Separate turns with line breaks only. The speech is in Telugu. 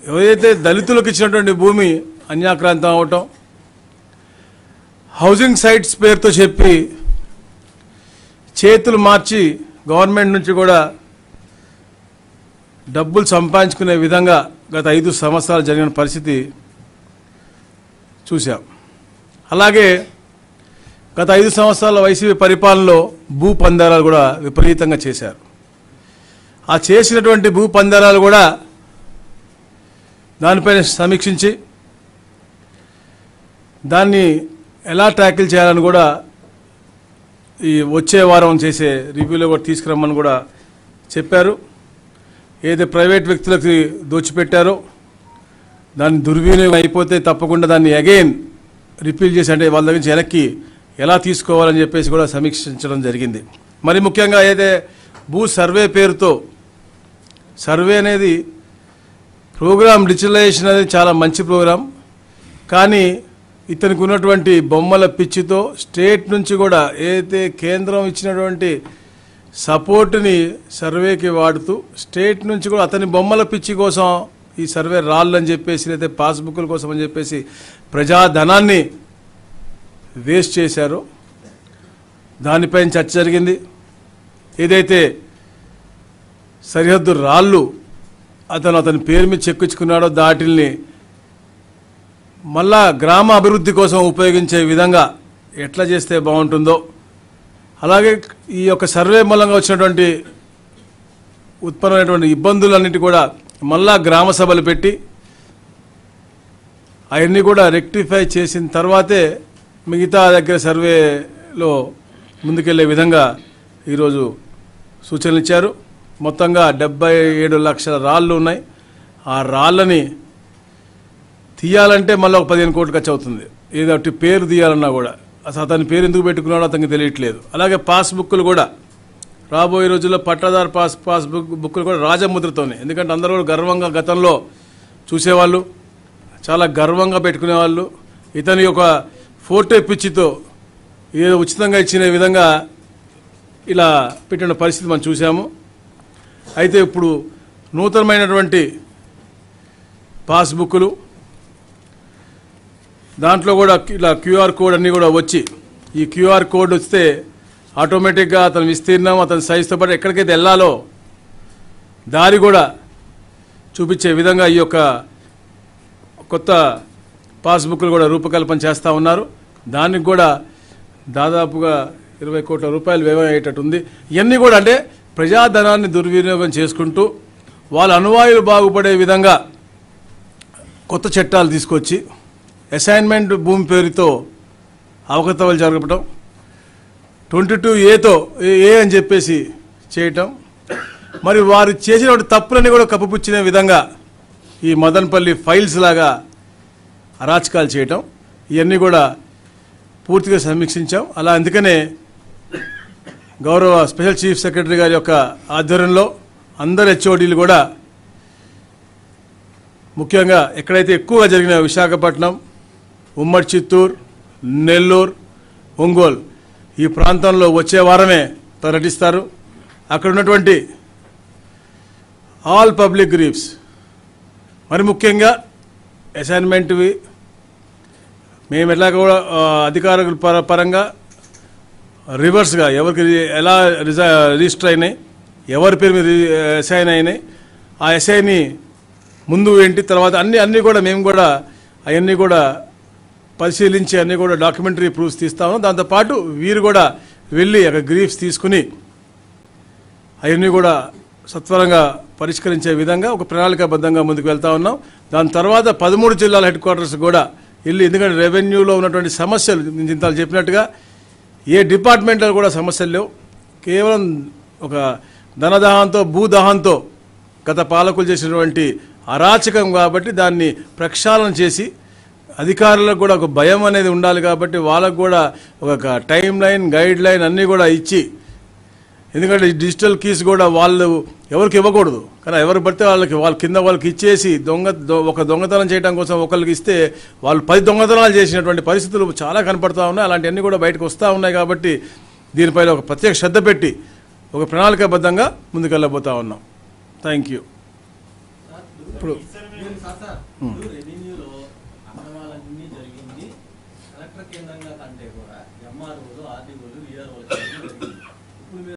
ఏదైతే దళితులకు ఇచ్చినటువంటి భూమి అన్యాక్రాంతం అవటం హౌసింగ్ సైట్స్ పేరుతో చెప్పి చేతులు మార్చి గవర్నమెంట్ నుంచి కూడా డబ్బులు సంపాదించుకునే విధంగా గత ఐదు సంవత్సరాలు జరిగిన పరిస్థితి చూశాం అలాగే గత ఐదు సంవత్సరాల వైసీపీ పరిపాలనలో భూ పందారాలు కూడా విపరీతంగా చేశారు ఆ చేసినటువంటి భూ పందారాలు కూడా దానిపైన సమీక్షించి దాన్ని ఎలా ట్యాకిల్ చేయాలని కూడా ఈ వచ్చే వారం చేసే రివ్యూలో కూడా తీసుకురమ్మని కూడా చెప్పారు ఏదైతే ప్రైవేట్ వ్యక్తులకి దోచిపెట్టారో దాన్ని దుర్వినియోగం అయిపోతే తప్పకుండా దాన్ని అగైన్ రిపీల్ చేసి అంటే వాళ్ళ దగ్గర నుంచి వెనక్కి ఎలా తీసుకోవాలని చెప్పేసి కూడా సమీక్షించడం జరిగింది మరి ముఖ్యంగా ఏదైతే భూ సర్వే పేరుతో సర్వే అనేది ప్రోగ్రామ్ డిజిటలైజేషన్ అనేది చాలా మంచి ప్రోగ్రాం కానీ ఇతనికి ఉన్నటువంటి బొమ్మల పిచ్చితో స్టేట్ నుంచి కూడా ఏదైతే కేంద్రం ఇచ్చినటువంటి సపోర్ట్ని సర్వేకి వాడుతూ స్టేట్ నుంచి కూడా అతని బొమ్మల పిచ్చి కోసం ఈ సర్వే రాళ్ళని చెప్పేసి లేదా పాస్బుక్ల కోసం అని చెప్పేసి ప్రజాధనాన్ని వేస్ట్ చేశారో దానిపైన చర్చ జరిగింది ఏదైతే సరిహద్దు రాళ్ళు అతను అతని పేరు మీద చెక్కించుకున్నాడో దాటిల్ని మళ్ళా గ్రామ అభివృద్ధి కోసం ఉపయోగించే విధంగా ఎట్లా చేస్తే బాగుంటుందో అలాగే ఈ యొక్క సర్వే మూలంగా వచ్చినటువంటి ఉత్పన్నమైనటువంటి ఇబ్బందులన్నిటి కూడా మళ్ళా గ్రామ సభలు పెట్టి అవన్నీ కూడా రెక్టిఫై చేసిన తర్వాతే మిగతా దగ్గర సర్వేలో ముందుకెళ్లే విధంగా ఈరోజు సూచనలు ఇచ్చారు మొత్తంగా డెబ్బై ఏడు లక్షల రాళ్ళు ఉన్నాయి ఆ రాళ్ళని తీయాలంటే మళ్ళీ ఒక పదిహేను కోట్లు ఖర్చు అవుతుంది ఏదో ఒకటి పేరు తీయాలన్నా కూడా అసలు అతని పేరు ఎందుకు పెట్టుకున్నాడో అతనికి తెలియట్లేదు అలాగే పాస్బుక్లు కూడా రాబోయే రోజుల్లో పట్టాదారు పాస్ పాస్బుక్ బుక్లు కూడా రాజముద్రతోనే ఎందుకంటే అందరూ కూడా గర్వంగా గతంలో చూసేవాళ్ళు చాలా గర్వంగా పెట్టుకునేవాళ్ళు ఇతని యొక్క ఫోటో పిచ్చితో ఏదో ఉచితంగా ఇచ్చిన విధంగా ఇలా పెట్టిన పరిస్థితి మనం చూసాము అయితే ఇప్పుడు నూతనమైనటువంటి పాస్బుక్లు దాంట్లో కూడా ఇలా క్యూఆర్ కోడ్ అన్నీ కూడా వచ్చి ఈ క్యూఆర్ కోడ్ వస్తే ఆటోమేటిక్గా అతని విస్తీర్ణం అతని సైజుతో పాటు ఎక్కడికైతే వెళ్ళాలో దారి కూడా చూపించే విధంగా ఈ యొక్క కొత్త పాస్బుక్లు కూడా రూపకల్పన చేస్తూ ఉన్నారు దానికి కూడా దాదాపుగా ఇరవై కోట్ల రూపాయలు వ్యయం అయ్యేటట్టు ఉంది ఇవన్నీ కూడా అంటే ప్రజాధనాన్ని దుర్వినియోగం చేసుకుంటూ వాళ్ళ అనువాయులు బాగుపడే విధంగా కొత్త చట్టాలు తీసుకొచ్చి అసైన్మెంట్ భూమి పేరుతో అవకతవలు జరగటం ట్వంటీ టూ ఏతో ఏ అని చెప్పేసి చేయటం మరి వారు చేసినటువంటి తప్పులన్నీ కూడా కప్పుపుచ్చిన విధంగా ఈ మదన్పల్లి ఫైల్స్ లాగా అరాచకాలు చేయటం ఇవన్నీ కూడా పూర్తిగా సమీక్షించాం అలా అందుకనే గౌరవ స్పెషల్ చీఫ్ సెక్రటరీ గారి యొక్క ఆధ్వర్యంలో అందరు హెచ్ఓడీలు కూడా ముఖ్యంగా ఎక్కడైతే ఎక్కువగా జరిగిన విశాఖపట్నం ఉమ్మడి చిత్తూరు నెల్లూరు ఒంగోలు ఈ ప్రాంతంలో వచ్చే వారమే పర్యటిస్తారు అక్కడ ఉన్నటువంటి ఆల్ పబ్లిక్ గ్రీఫ్స్ మరి ముఖ్యంగా అసైన్మెంట్వి మేము ఎట్లా కూడా ఆ, అధికారుల పర పరంగా రివర్స్గా ఎవరికి రి- ఎలా రిజా రిజిస్టర్ అయినాయి ఎవరి పేరు మీద రి- అసైన్ అయినాయి ఆ ఎస్ఐని ముందు ఏంటి తర్వాత అన్ని అన్నీ కూడా మేము కూడా అవన్నీ కూడా పరిశీలించి అన్నీ కూడా డాక్యుమెంటరీ ప్రూఫ్స్ తీస్తాము దాంతోపాటు వీరు కూడా వెళ్ళి అక్కడ గ్రీఫ్స్ తీసుకుని అవన్నీ కూడా సత్వరంగా పరిష్కరించే విధంగా ఒక ప్రణాళికాబద్ధంగా ముందుకు వెళ్తా ఉన్నాం దాని తర్వాత పదమూడు జిల్లాల హెడ్ క్వార్టర్స్ కూడా వెళ్ళి ఎందుకంటే రెవెన్యూలో ఉన్నటువంటి సమస్యలు నేను ఇంత చెప్పినట్టుగా ఏ డిపార్ట్మెంట్లో కూడా సమస్యలు లేవు కేవలం ఒక ధనదాహంతో భూదాహంతో గత పాలకులు చేసినటువంటి అరాచకం కాబట్టి దాన్ని ప్రక్షాళన చేసి అధికారులకు కూడా ఒక భయం అనేది ఉండాలి కాబట్టి వాళ్ళకు కూడా ఒక టైం లైన్ గైడ్ లైన్ అన్నీ కూడా ఇచ్చి ఎందుకంటే ఈ డిజిటల్ కీస్ కూడా వాళ్ళు ఎవరికి ఇవ్వకూడదు కానీ ఎవరు పడితే వాళ్ళకి వాళ్ళ కింద వాళ్ళకి ఇచ్చేసి దొంగ దొ- ఒక దొంగతనం చేయడం కోసం ఒకరికి ఇస్తే వాళ్ళు పది దొంగతనాలు చేసినటువంటి పరిస్థితులు చాలా కనపడతా ఉన్నాయి అలాంటివన్నీ కూడా బయటకు వస్తూ ఉన్నాయి కాబట్టి దీనిపైన ఒక ప్రత్యేక శ్రద్ధ పెట్టి ఒక ప్రణాళికాబద్ధంగా ముందుకెళ్ళబోతా ఉన్నాం థ్యాంక్ యూ
సార్
ఇప్పుడు
మీరు సార్ సార్,
Hmm.
ఇప్పుడు రెవెన్యూలో అక్రమాలన్నీ జరిగింది కలెక్టర్ కేంద్రంగా కంటే కూడా ఎంఆర్ఓలు ఆర్డీఓలు విఆర్ఓలు ఇప్పుడు మీరు